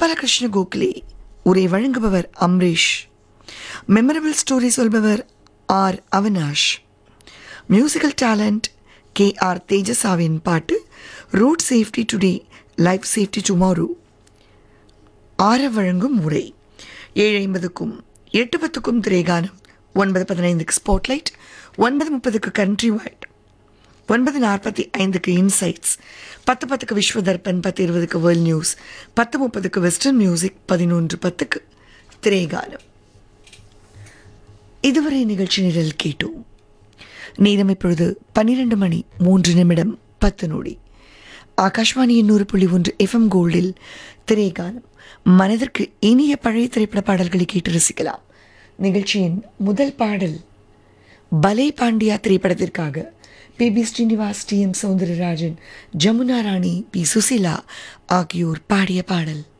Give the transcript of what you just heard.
கோபாலகிருஷ்ண கோகலே உரை வழங்குபவர் Amrish memorable story சொல்பவர் R Avinash musical talent K R தேஜசாவின் பாட்டு road safety today life safety tomorrow ஆற வழங்கும் உரை ஏழு ஐம்பதுக்கும் எட்டு பத்துக்கும் திரைகானம் ஒன்பது பதினைந்துக்கு ஸ்பாட்லைட் ஒன்பது முப்பதுக்கு கண்ட்ரி வைட் ஒன்பது நாற்பத்தி ஐந்துக்கு இன்சைட்ஸ் பத்து பத்துக்கு விஸ்வ தர்பன் பத்து இருபதுக்கு வேர்ல்ட் நியூஸ் பத்து முப்பதுக்கு வெஸ்டர்ன் மியூசிக் பதினொன்று பத்துக்கு திரைகானம் இதுவரை நிகழ்ச்சி நிரல் கேட்டோம் நேரம் இப்பொழுது பன்னிரண்டு மணி மூன்று நிமிடம் பத்து நொடி ஆகாஷ்வாணி எண்ணூறு புள்ளி ஒன்று எஃப்எம் கோல்டில் திரைகானம் மனதிற்கு இனிய பழைய திரைப்பட பாடல்களை கேட்டு ரசிக்கலாம் நிகழ்ச்சியின் முதல் பாடல் பலே பாண்டியா திரைப்படத்திற்காக P B Srinivas T M Soundararajan Jamuna Rani P Susheela ஆகியோர் பாடிய பாடல்